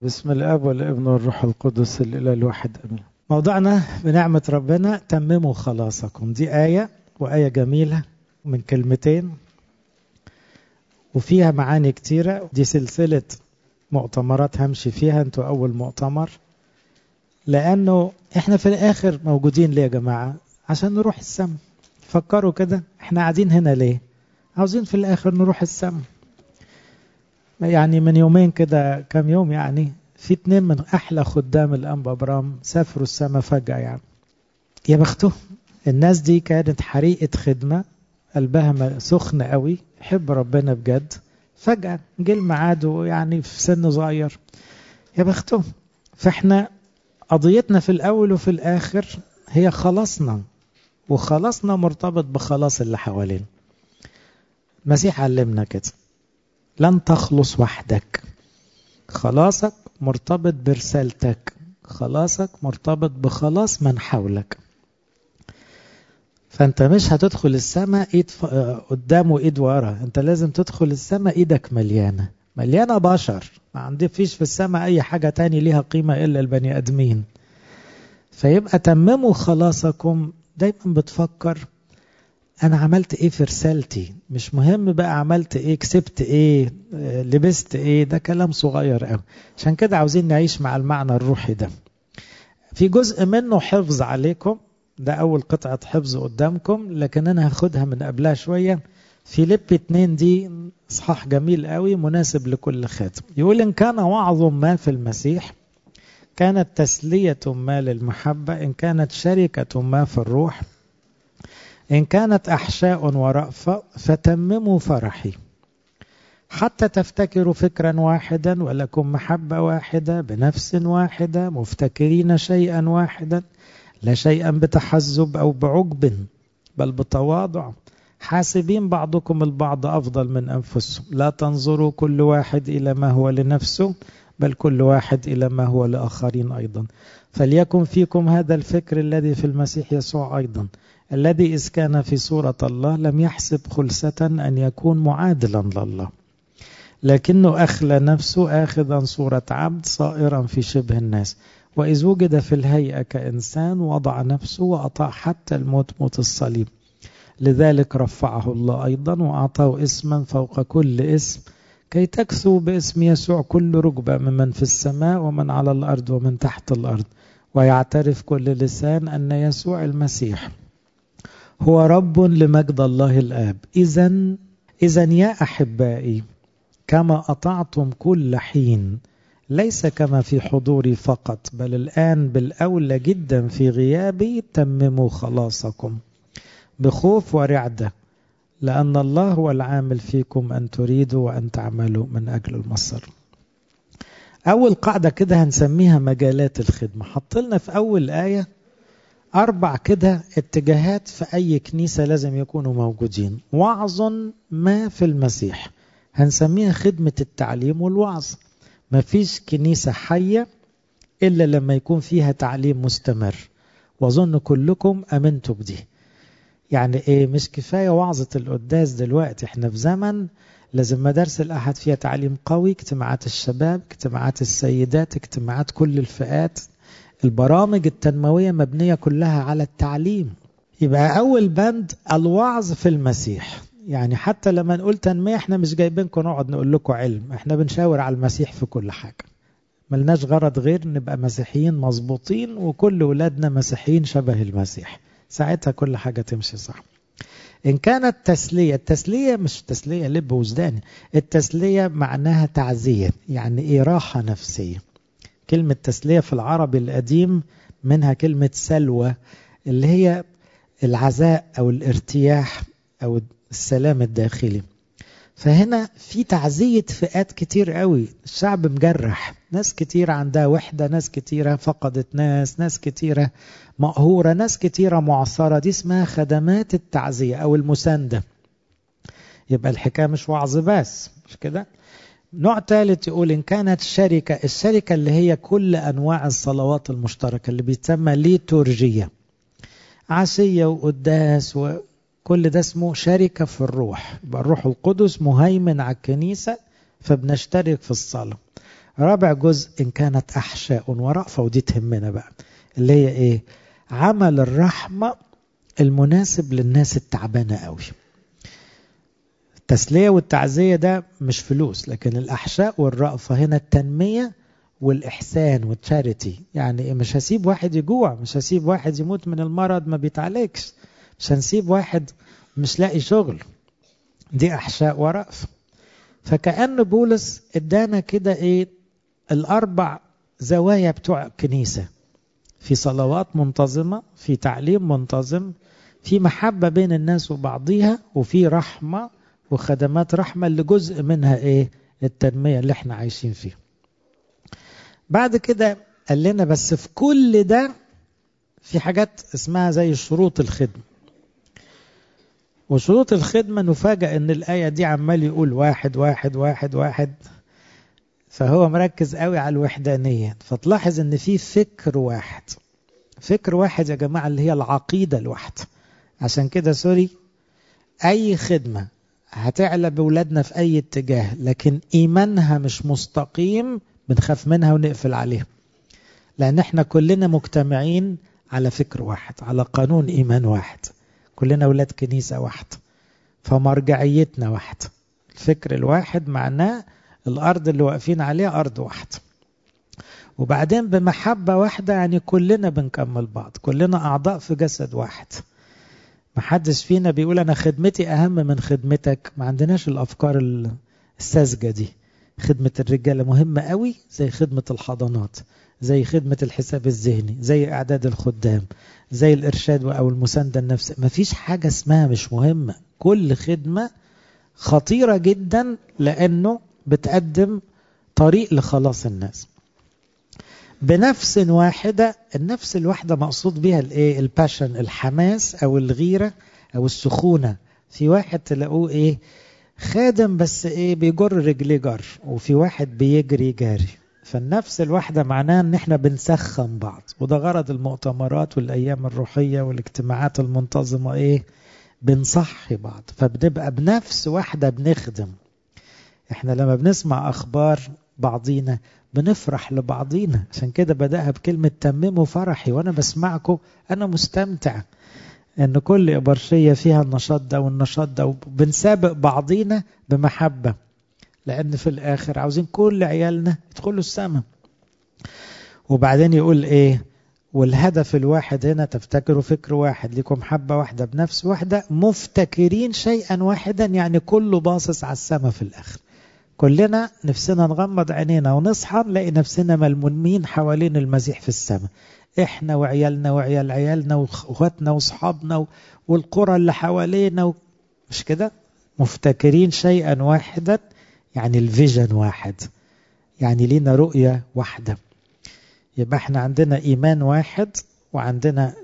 بسم الاب والابن والروح القدس الاله الواحد امين موضوعنا بنعمه ربنا تمموا خلاصكم دي ايه وايه جميله من كلمتين وفيها معاني كتيره دي سلسله مؤتمرات همشي فيها انتوا اول مؤتمر لانه احنا في الاخر موجودين ليه يا جماعه عشان نروح السما فكروا كده احنا قاعدين هنا ليه عاوزين في الاخر نروح السما يعني من يومين كده كام يوم يعني في اتنين من احلى خدام الانبا برام سافروا السما فجأة يعني يا بختهم الناس دي كانت حريقة خدمة قلبها سخن قوي حب ربنا بجد فجأة جه الميعاد يعني في سن صغير يا بختهم فاحنا قضيتنا في الاول وفي الاخر هي خلاصنا وخلاصنا مرتبط بخلاص اللي حوالينا المسيح علمنا كده لن تخلص وحدك خلاصك مرتبط برسالتك خلاصك مرتبط بخلاص من حولك فانت مش هتدخل السماء ايد ف... قدام وايد ورا انت لازم تدخل السماء ايدك مليانه مليانه بشر ما عندي فيش في السماء اي حاجه تاني ليها قيمه الا البني ادمين فيبقى تمموا خلاصكم دايما بتفكر انا عملت ايه في رسالتي مش مهم بقى عملت ايه كسبت ايه لبست ايه ده كلام صغير قوي عشان كده عاوزين نعيش مع المعنى الروحي ده في جزء منه حفظ عليكم ده اول قطعة حفظ قدامكم لكن انا هاخدها من قبلها شوية فيليب اتنين دي اصحاح جميل قوي مناسب لكل خاتم يقول ان كان وعظ ما في المسيح كانت تسلية ما للمحبة ان كانت شركة ما في الروح إن كانت أحشاء ورأفة فتمموا فرحي حتى تفتكروا فكرا واحدا ولكم محبة واحدة بنفس واحدة مفتكرين شيئا واحدا لا شيئا بتحزب أو بعجب بل بتواضع حاسبين بعضكم البعض أفضل من أنفسهم لا تنظروا كل واحد إلى ما هو لنفسه بل كل واحد إلى ما هو لآخرين أيضا فليكن فيكم هذا الفكر الذي في المسيح يسوع أيضا الذي إذ كان في صورة الله لم يحسب خلسة أن يكون معادلا لله لكنه أخلى نفسه آخذا صورة عبد صائرا في شبه الناس وإذ وجد في الهيئة كإنسان وضع نفسه وأطاع حتى الموت موت الصليب لذلك رفعه الله أيضا وأعطاه اسما فوق كل اسم كي تكثو باسم يسوع كل ركبة ممن في السماء ومن على الأرض ومن تحت الأرض ويعترف كل لسان أن يسوع المسيح هو رب لمجد الله الآب إذا إذا يا أحبائي كما أطعتم كل حين ليس كما في حضوري فقط بل الآن بالأولى جدا في غيابي تمموا خلاصكم بخوف ورعدة لأن الله هو العامل فيكم أن تريدوا وأن تعملوا من أجل المصر أول قاعدة كده هنسميها مجالات الخدمة حط لنا في أول آية أربع كده اتجاهات في أي كنيسة لازم يكونوا موجودين وعظ ما في المسيح هنسميها خدمة التعليم والوعظ ما فيش كنيسة حية إلا لما يكون فيها تعليم مستمر وأظن كلكم أمنتوا بدي يعني إيه مش كفاية وعظة القداس دلوقتي احنا في زمن لازم مدارس الأحد فيها تعليم قوي اجتماعات الشباب اجتماعات السيدات اجتماعات كل الفئات البرامج التنموية مبنية كلها على التعليم يبقى أول بند الوعظ في المسيح يعني حتى لما نقول تنمية احنا مش جايبينكم نقعد نقول لكم علم احنا بنشاور على المسيح في كل حاجة ملناش غرض غير نبقى مسيحيين مظبوطين وكل ولادنا مسيحيين شبه المسيح ساعتها كل حاجة تمشي صح إن كانت تسلية التسلية مش تسلية لب وجداني التسلية معناها تعزية يعني إيه راحة نفسية كلمة تسلية في العربي القديم منها كلمة سلوى اللي هي العزاء أو الارتياح أو السلام الداخلي فهنا في تعزية فئات كتير قوي الشعب مجرح ناس كتير عندها وحدة ناس كتيرة فقدت ناس ناس كتيرة مقهورة ناس كتيرة معصرة دي اسمها خدمات التعزية أو المساندة يبقى الحكاية مش وعظ بس مش كده نوع ثالث يقول إن كانت شركة الشركة اللي هي كل أنواع الصلوات المشتركة اللي بيتسمى ليتورجية عشية وقداس وكل ده اسمه شركة في الروح يبقى الروح القدس مهيمن على الكنيسة فبنشترك في الصلاة رابع جزء إن كانت أحشاء ورأفة ودي تهمنا بقى اللي هي إيه عمل الرحمة المناسب للناس التعبانة قوي التسلية والتعزية ده مش فلوس لكن الأحشاء والرأفة هنا التنمية والإحسان والتشاريتي يعني مش هسيب واحد يجوع مش هسيب واحد يموت من المرض ما بيتعالجش مش هنسيب واحد مش لاقي شغل دي أحشاء ورأفة فكأن بولس ادانا كده ايه الأربع زوايا بتوع الكنيسة في صلوات منتظمة في تعليم منتظم في محبة بين الناس وبعضيها وفي رحمة وخدمات رحمة اللي جزء منها ايه التنمية اللي احنا عايشين فيها بعد كده قال لنا بس في كل ده في حاجات اسمها زي شروط الخدمة وشروط الخدمة نفاجأ ان الآية دي عمال يقول واحد واحد واحد واحد فهو مركز قوي على الوحدانية فتلاحظ ان في فكر واحد فكر واحد يا جماعة اللي هي العقيدة الواحدة عشان كده سوري اي خدمة هتعلى بولادنا في اي اتجاه لكن ايمانها مش مستقيم بنخاف منها ونقفل عليها لان احنا كلنا مجتمعين على فكر واحد على قانون ايمان واحد كلنا ولاد كنيسة واحدة فمرجعيتنا واحدة الفكر الواحد معناه الأرض اللي واقفين عليها أرض واحدة وبعدين بمحبة واحدة يعني كلنا بنكمل بعض كلنا أعضاء في جسد واحد محدش فينا بيقول أنا خدمتي أهم من خدمتك ما عندناش الأفكار الساذجة دي خدمة الرجالة مهمة قوي زي خدمة الحضانات زي خدمة الحساب الذهني زي إعداد الخدام زي الإرشاد أو المساندة النفسية مفيش حاجة اسمها مش مهمة كل خدمة خطيرة جدا لأنه بتقدم طريق لخلاص الناس بنفس واحدة النفس الواحدة مقصود بها الايه الباشن الحماس او الغيرة او السخونة في واحد تلاقوه ايه خادم بس ايه بيجر رجليه جر وفي واحد بيجري جاري فالنفس الواحدة معناها ان احنا بنسخن بعض وده غرض المؤتمرات والايام الروحية والاجتماعات المنتظمة ايه بنصحي بعض فبنبقى بنفس واحدة بنخدم احنا لما بنسمع اخبار بعضينا بنفرح لبعضينا عشان كده بدأها بكلمة تمموا فرحي وانا بسمعكم انا مستمتع ان كل ابرشية فيها النشاط ده والنشاط ده وبنسابق بعضينا بمحبة لان في الاخر عاوزين كل عيالنا يدخلوا السماء وبعدين يقول ايه والهدف الواحد هنا تفتكروا فكر واحد لكم حبة واحدة بنفس واحدة مفتكرين شيئا واحدا يعني كله باصص على السماء في الآخر كلنا نفسنا نغمض عينينا ونصحى نلاقي نفسنا ملمومين حوالين المسيح في السماء احنا وعيالنا وعيال عيالنا واخواتنا واصحابنا والقرى اللي حوالينا و... مش كده مفتكرين شيئا واحدا يعني الفيجن واحد يعني لينا رؤية واحدة يبقى احنا عندنا ايمان واحد وعندنا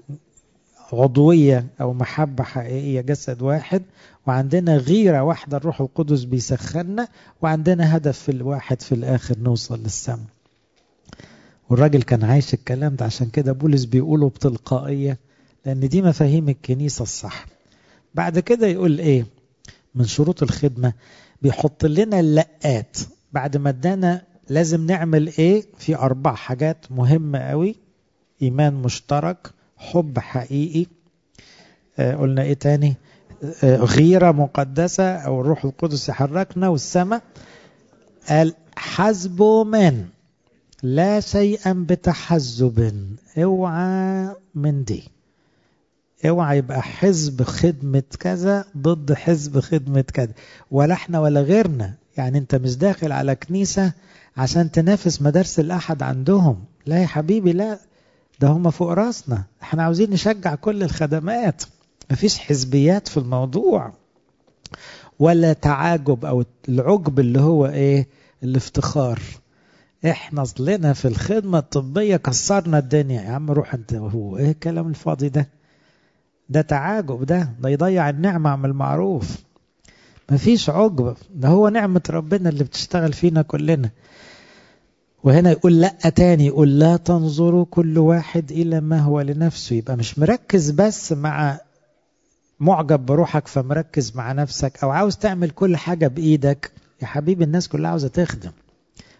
عضوية او محبة حقيقية جسد واحد وعندنا غيرة واحدة الروح القدس بيسخننا وعندنا هدف في الواحد في الاخر نوصل للسماء والراجل كان عايش الكلام ده عشان كده بولس بيقوله بتلقائية لان دي مفاهيم الكنيسة الصح بعد كده يقول ايه من شروط الخدمة بيحط لنا اللقات بعد ما ادانا لازم نعمل ايه في اربع حاجات مهمة قوي ايمان مشترك حب حقيقي آه قلنا ايه تاني آه غيرة مقدسة او الروح القدس يحركنا والسماء قال حسب من لا شيئا بتحزب اوعى من دي اوعى يبقى حزب خدمة كذا ضد حزب خدمة كذا ولا احنا ولا غيرنا يعني انت مش داخل على كنيسة عشان تنافس مدارس الأحد عندهم لا يا حبيبي لا ده هم فوق راسنا احنا عاوزين نشجع كل الخدمات مفيش حزبيات في الموضوع ولا تعاجب او العجب اللي هو ايه الافتخار احنا اصلنا في الخدمة الطبية كسرنا الدنيا يا عم روح انت وهو ايه الكلام الفاضي ده ده تعاجب ده ده يضيع النعمة من المعروف مفيش عجب ده هو نعمة ربنا اللي بتشتغل فينا كلنا وهنا يقول لا تاني يقول لا تنظروا كل واحد إلى ما هو لنفسه يبقى مش مركز بس مع معجب بروحك فمركز مع نفسك أو عاوز تعمل كل حاجة بإيدك يا حبيبي الناس كلها عاوزة تخدم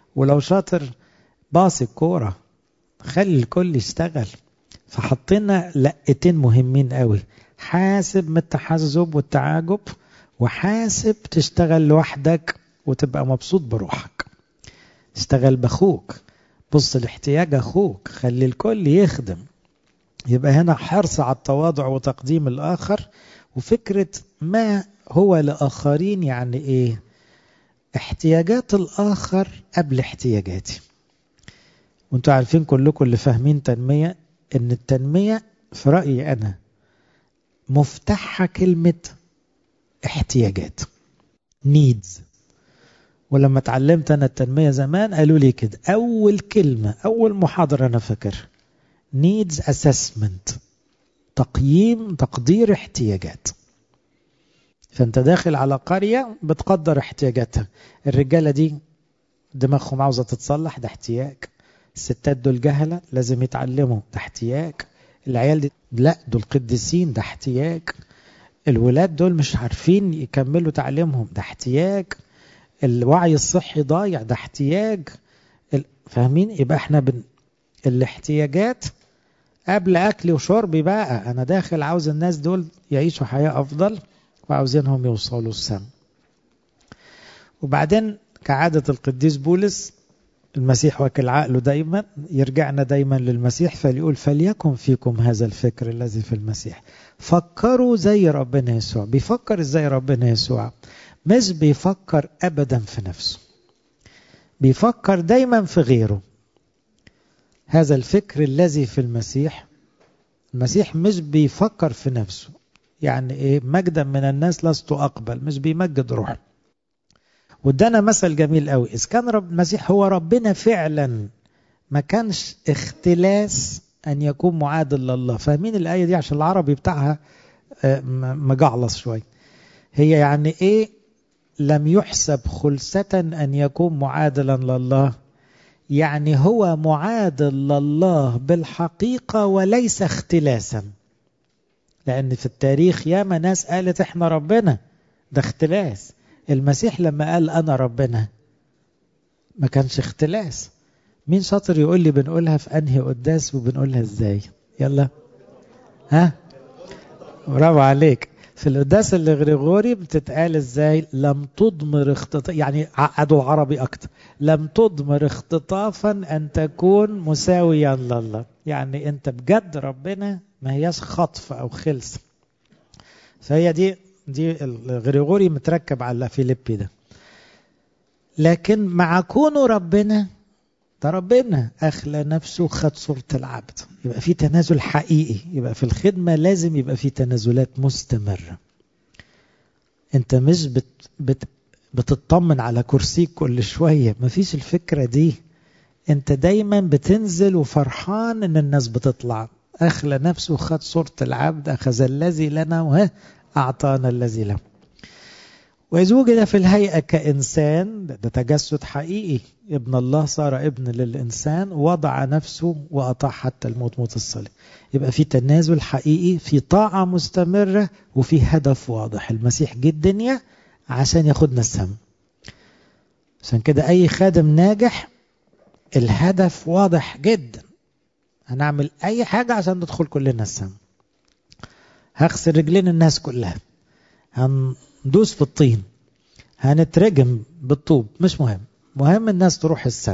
ولو شاطر باص الكورة خلي الكل يشتغل فحطينا لقتين مهمين قوي حاسب من التحزب والتعاجب وحاسب تشتغل لوحدك وتبقى مبسوط بروحك اشتغل باخوك بص لاحتياج اخوك خلي الكل يخدم يبقى هنا حرص على التواضع وتقديم الاخر وفكره ما هو لاخرين يعني ايه احتياجات الاخر قبل احتياجاتي وانتوا عارفين كلكم اللي فاهمين تنميه ان التنميه في رايي انا مفتاحها كلمه احتياجات needs ولما اتعلمت انا التنميه زمان قالوا لي كده اول كلمه اول محاضره انا فاكر needs assessment تقييم تقدير احتياجات فانت داخل على قريه بتقدر احتياجاتها الرجاله دي دماغهم عاوزه تتصلح ده احتياج الستات دول جهله لازم يتعلموا ده احتياج العيال دي لا دول قديسين ده احتياج الولاد دول مش عارفين يكملوا تعليمهم ده احتياج الوعي الصحي ضايع ده احتياج فاهمين يبقى احنا بن... الاحتياجات قبل اكلي وشربي بقى انا داخل عاوز الناس دول يعيشوا حياه افضل وعاوزينهم يوصلوا السما وبعدين كعاده القديس بولس المسيح وكل عقله دايما يرجعنا دايما للمسيح فليقول فليكن فيكم هذا الفكر الذي في المسيح فكروا زي ربنا يسوع بيفكر ازاي ربنا يسوع مش بيفكر ابدا في نفسه بيفكر دايما في غيره هذا الفكر الذي في المسيح المسيح مش بيفكر في نفسه يعني ايه مجدا من الناس لست اقبل مش بيمجد روحه وادانا مثل جميل قوي اذا كان رب المسيح هو ربنا فعلا ما كانش اختلاس ان يكون معادل لله فاهمين الايه دي عشان العربي بتاعها مجعلص شويه هي يعني ايه لم يحسب خلسة أن يكون معادلا لله يعني هو معادل لله بالحقيقة وليس اختلاسا لأن في التاريخ ياما ناس قالت احنا ربنا ده اختلاس المسيح لما قال أنا ربنا ما كانش اختلاس مين شاطر يقول لي بنقولها في أنهي قداس وبنقولها ازاي يلا ها برافو عليك في القداس الغريغوري بتتقال ازاي لم تضمر اختطاف يعني عقدوا العربي اكتر لم تضمر اختطافا ان تكون مساويا لله يعني انت بجد ربنا ما هياش خطف او خلص فهي دي دي الغريغوري متركب على فيليبي ده لكن مع كونه ربنا ده ربنا أخلى نفسه خد صورة العبد يبقى في تنازل حقيقي يبقى في الخدمة لازم يبقى في تنازلات مستمرة انت مش بت بت بتطمن على كرسيك كل شوية مفيش الفكرة دي انت دايما بتنزل وفرحان ان الناس بتطلع أخلى نفسه خد صورة العبد أخذ الذي لنا وها أعطانا الذي له وإذ وجد في الهيئة كإنسان ده تجسد حقيقي ابن الله صار ابن للإنسان وضع نفسه وأطاع حتى الموت موت الصليب يبقى في تنازل حقيقي في طاعة مستمرة وفي هدف واضح المسيح جه الدنيا عشان ياخدنا السم عشان كده أي خادم ناجح الهدف واضح جدا هنعمل أي حاجة عشان ندخل كلنا السم هغسل رجلين الناس كلها هندوس في الطين هنترجم بالطوب مش مهم مهم الناس تروح السم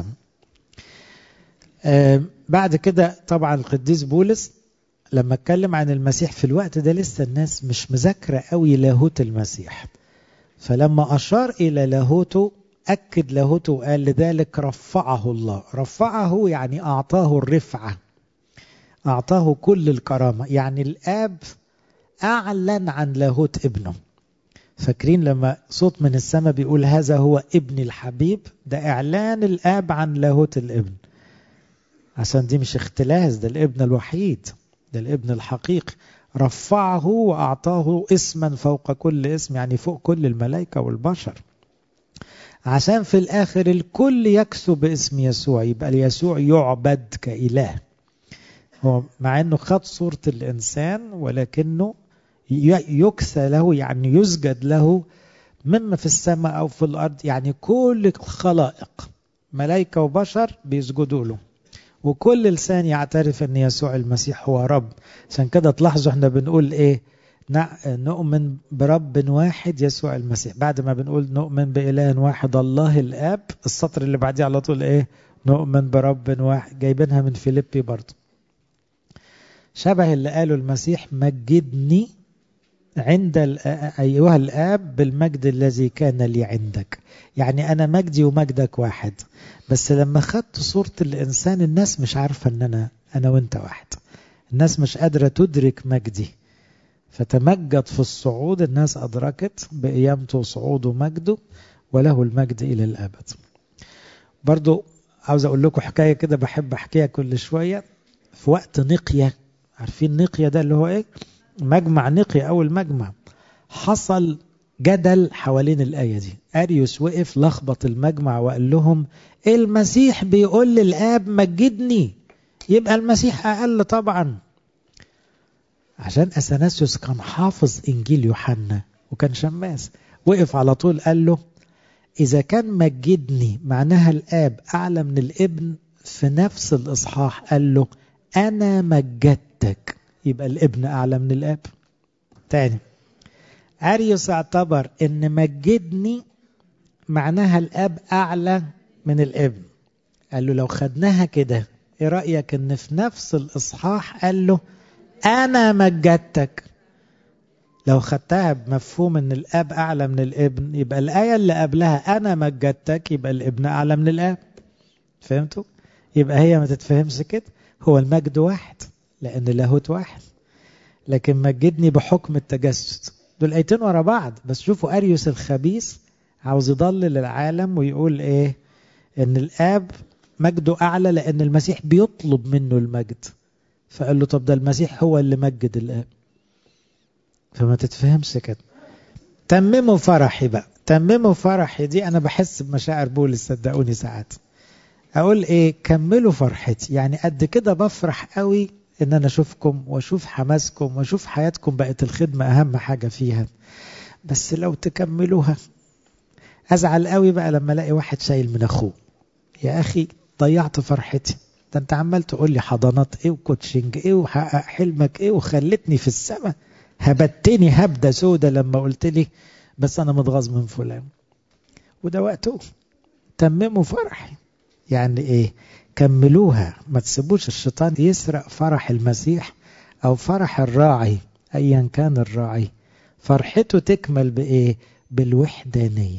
آه بعد كده طبعا القديس بولس لما اتكلم عن المسيح في الوقت ده لسه الناس مش مذاكرة قوي لاهوت المسيح فلما أشار إلى لاهوته أكد لاهوته وقال لذلك رفعه الله رفعه يعني أعطاه الرفعة أعطاه كل الكرامة يعني الآب أعلن عن لاهوت ابنه فاكرين لما صوت من السماء بيقول هذا هو ابن الحبيب ده إعلان الآب عن لاهوت الابن عشان دي مش اختلاس ده الابن الوحيد ده الابن الحقيقي رفعه وأعطاه اسما فوق كل اسم يعني فوق كل الملائكة والبشر عشان في الآخر الكل يكسو باسم يسوع يبقى يسوع يعبد كإله هو مع أنه خد صورة الإنسان ولكنه يكسى له يعني يسجد له مما في السماء أو في الأرض يعني كل الخلائق ملائكة وبشر بيسجدوا له وكل لسان يعترف ان يسوع المسيح هو رب عشان كده تلاحظوا احنا بنقول ايه نؤمن برب واحد يسوع المسيح بعد ما بنقول نؤمن بإله واحد الله الآب السطر اللي بعديه على طول ايه نؤمن برب واحد جايبينها من فيليبي برضه شبه اللي قاله المسيح مجدني عند أيها الآب بالمجد الذي كان لي عندك يعني أنا مجدي ومجدك واحد بس لما خدت صورة الإنسان الناس مش عارفة أن أنا أنا وأنت واحد الناس مش قادرة تدرك مجدي فتمجد في الصعود الناس أدركت بقيامته وصعوده ومجده وله المجد إلى الأبد برضو عاوز أقول لكم حكاية كده بحب أحكيها كل شوية في وقت نقية عارفين نقية ده اللي هو إيه مجمع نقية أول مجمع حصل جدل حوالين الآية دي أريوس وقف لخبط المجمع وقال لهم المسيح بيقول للآب مجدني يبقى المسيح أقل طبعا عشان أثناسيوس كان حافظ إنجيل يوحنا وكان شماس وقف على طول قال له إذا كان مجدني معناها الآب أعلى من الابن في نفس الإصحاح قال له أنا مجدتك يبقى الابن أعلى من الآب تاني أريوس اعتبر أن مجدني معناها الآب أعلى من الابن قال له لو خدناها كده ايه رأيك ان في نفس الإصحاح قال له أنا مجدتك لو خدتها بمفهوم ان الاب اعلى من الابن يبقى الايه اللي قبلها انا مجدتك يبقى الابن اعلى من الاب فهمتوا يبقى هي ما تتفهمش كده هو المجد واحد لان اللاهوت واحد لكن مجدني بحكم التجسد دول ايتين ورا بعض بس شوفوا اريوس الخبيث عاوز يضلل العالم ويقول ايه ان الاب مجده اعلى لان المسيح بيطلب منه المجد فقال له طب ده المسيح هو اللي مجد الاب فما تتفهمش كده تمموا فرحي بقى تمموا فرحي دي انا بحس بمشاعر بولس صدقوني ساعات اقول ايه كملوا فرحتي يعني قد كده بفرح قوي ان انا اشوفكم واشوف حماسكم واشوف حياتكم بقت الخدمة اهم حاجة فيها بس لو تكملوها ازعل قوي بقى لما الاقي واحد شايل من اخوه يا اخي ضيعت فرحتي ده انت عمال تقول لي حضانات ايه وكوتشنج ايه وحقق حلمك ايه وخلتني في السماء هبتني هبدة سودة لما قلت لي بس أنا متغاظ من فلان وده وقته تمموا فرحي يعني إيه كملوها ما تسيبوش الشيطان يسرق فرح المسيح أو فرح الراعي أيا كان الراعي فرحته تكمل بإيه بالوحدانية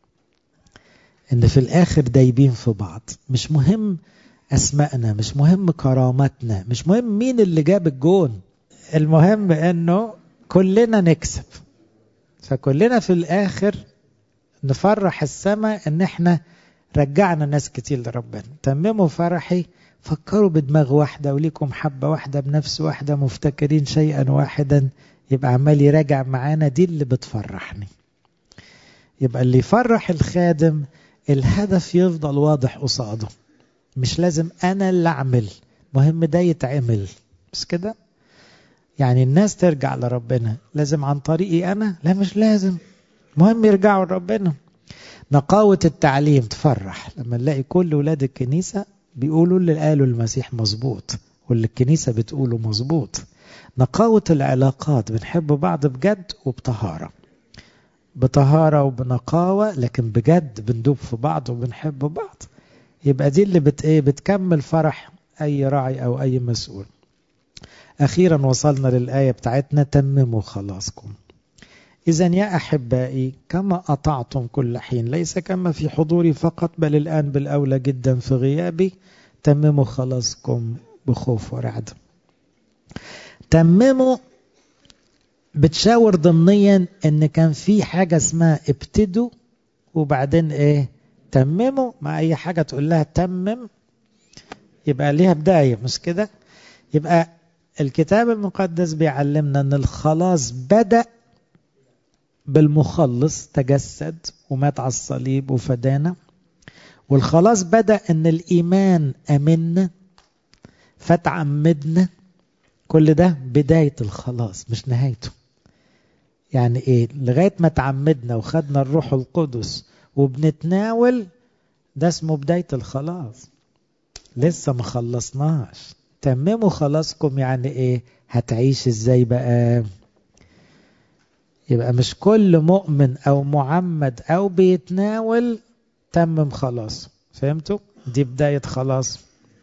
إن في الآخر دايبين في بعض مش مهم أسمائنا مش مهم كرامتنا مش مهم مين اللي جاب الجون المهم انه كلنا نكسب فكلنا في الاخر نفرح السماء ان احنا رجعنا ناس كتير لربنا تمموا فرحي فكروا بدماغ واحدة وليكم حبة واحدة بنفس واحدة مفتكرين شيئا واحدا يبقى عمال يراجع معانا دي اللي بتفرحني يبقى اللي يفرح الخادم الهدف يفضل واضح قصاده مش لازم انا اللي اعمل مهم ده يتعمل بس كده يعني الناس ترجع لربنا لازم عن طريقي أنا لا مش لازم مهم يرجعوا لربنا نقاوة التعليم تفرح لما نلاقي كل ولاد الكنيسة بيقولوا اللي قالوا المسيح مظبوط واللي الكنيسة بتقوله مظبوط نقاوة العلاقات بنحب بعض بجد وبطهارة بطهارة وبنقاوة لكن بجد بندوب في بعض وبنحب بعض يبقى دي اللي بت ايه بتكمل فرح أي راعي أو أي مسؤول أخيرا وصلنا للآية بتاعتنا تمموا خلاصكم إذا يا أحبائي كما أطعتم كل حين ليس كما في حضوري فقط بل الآن بالأولى جدا في غيابي تمموا خلاصكم بخوف ورعد تمموا بتشاور ضمنيا ان كان في حاجة اسمها ابتدوا وبعدين ايه تمموا مع اي حاجة تقول لها تمم يبقى ليها بداية مش كده يبقى الكتاب المقدس بيعلمنا ان الخلاص بدأ بالمخلص تجسد ومات على الصليب وفدانا والخلاص بدأ ان الايمان امنا فتعمدنا كل ده بداية الخلاص مش نهايته يعني ايه لغاية ما تعمدنا وخدنا الروح القدس وبنتناول ده اسمه بداية الخلاص لسه ما خلصناش تمموا خلاصكم يعني ايه هتعيش ازاي بقى يبقى مش كل مؤمن او معمد او بيتناول تمم خلاص فهمتوا دي بداية خلاص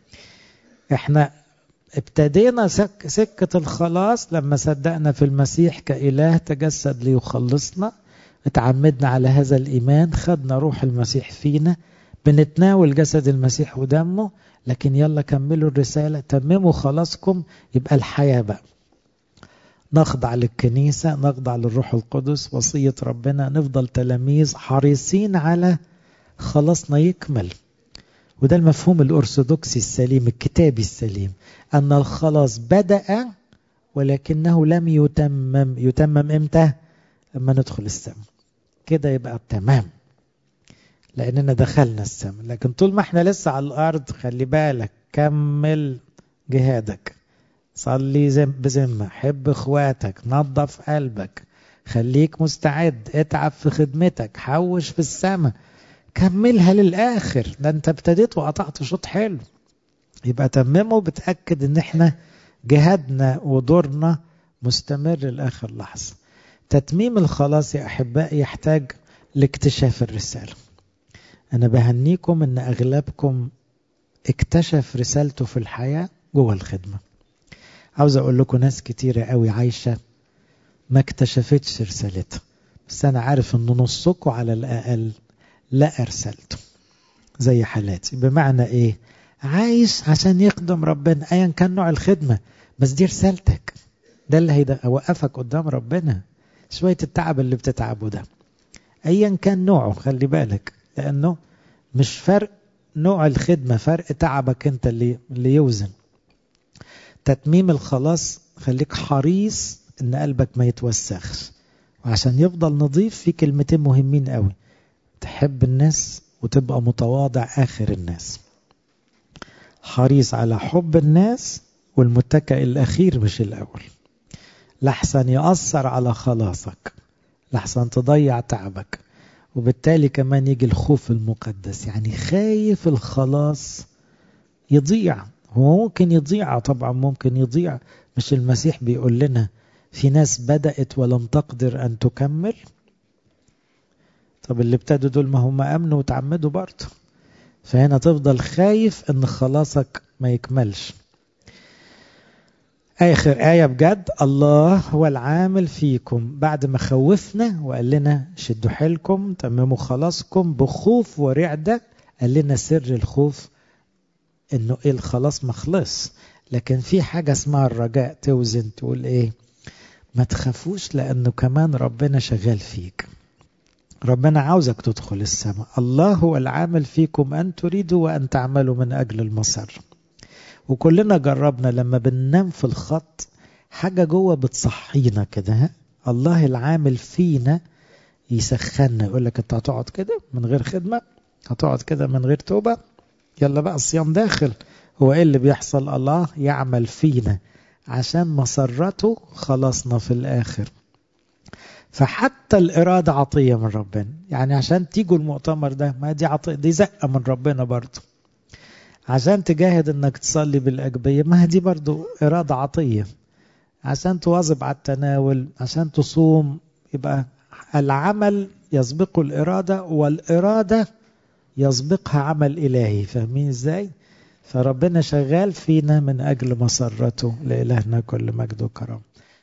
احنا ابتدينا سك سكة الخلاص لما صدقنا في المسيح كإله تجسد ليخلصنا اتعمدنا على هذا الإيمان خدنا روح المسيح فينا بنتناول جسد المسيح ودمه لكن يلا كملوا الرسالة تمموا خلاصكم يبقى الحياة بقى نخضع للكنيسة نخضع للروح القدس وصية ربنا نفضل تلاميذ حريصين على خلاصنا يكمل وده المفهوم الأرثوذكسي السليم الكتابي السليم أن الخلاص بدأ ولكنه لم يتمم يتمم إمتى لما ندخل السماء كده يبقى تمام لأننا دخلنا السماء لكن طول ما احنا لسه على الأرض خلي بالك كمل جهادك صلي زم بذمة حب اخواتك نظف قلبك خليك مستعد اتعب في خدمتك حوش في السماء كملها للآخر ده انت ابتديت وقطعت شوط حلو يبقى تممه بتأكد ان احنا جهادنا ودورنا مستمر لآخر لحظة تتميم الخلاص يا أحبائي يحتاج لاكتشاف الرسالة أنا بهنيكم أن أغلبكم اكتشف رسالته في الحياة جوه الخدمة عاوز أقول لكم ناس كتيرة قوي عايشة ما اكتشفتش رسالتها بس أنا عارف أن نصكم على الأقل لا رسالته زي حالاتي بمعنى إيه عايش عشان يخدم ربنا أيا كان نوع الخدمة بس دي رسالتك ده اللي هيوقفك قدام ربنا شوية التعب اللي بتتعبه ده أيا كان نوعه خلي بالك لأنه مش فرق نوع الخدمة فرق تعبك أنت اللي, اللي يوزن تتميم الخلاص خليك حريص ان قلبك ما يتوسخش وعشان يفضل نظيف في كلمتين مهمين قوي تحب الناس وتبقى متواضع آخر الناس حريص على حب الناس والمتكئ الأخير مش الأول لحسن يأثر على خلاصك لحسن تضيع تعبك وبالتالي كمان يجي الخوف المقدس يعني خايف الخلاص يضيع هو ممكن يضيع طبعا ممكن يضيع مش المسيح بيقول لنا في ناس بدأت ولم تقدر أن تكمل طب اللي ابتدوا دول ما هم أمنوا وتعمدوا برضه فهنا تفضل خايف أن خلاصك ما يكملش آخر آية بجد الله هو العامل فيكم بعد ما خوفنا وقال لنا شدوا حيلكم تمموا خلاصكم بخوف ورعدة قال لنا سر الخوف انه ايه الخلاص ما خلص لكن في حاجة اسمها الرجاء توزن تقول ايه ما تخافوش لانه كمان ربنا شغال فيك ربنا عاوزك تدخل السماء الله هو العامل فيكم أن تريدوا وأن تعملوا من أجل المسار وكلنا جربنا لما بننام في الخط حاجة جوه بتصحينا كده الله العامل فينا يسخننا يقول لك انت هتقعد كده من غير خدمة هتقعد كده من غير توبة يلا بقى الصيام داخل هو ايه اللي بيحصل الله يعمل فينا عشان مسرته خلصنا في الآخر فحتى الإرادة عطية من ربنا يعني عشان تيجوا المؤتمر ده ما دي عطية دي زقة من ربنا برضه عشان تجاهد انك تصلي بالأجبية ما دي برضه إرادة عطية عشان تواظب على التناول عشان تصوم يبقى العمل يسبق الإرادة والإرادة يسبقها عمل إلهي فاهمين إزاي؟ فربنا شغال فينا من أجل مسرته لإلهنا كل مجد وكرم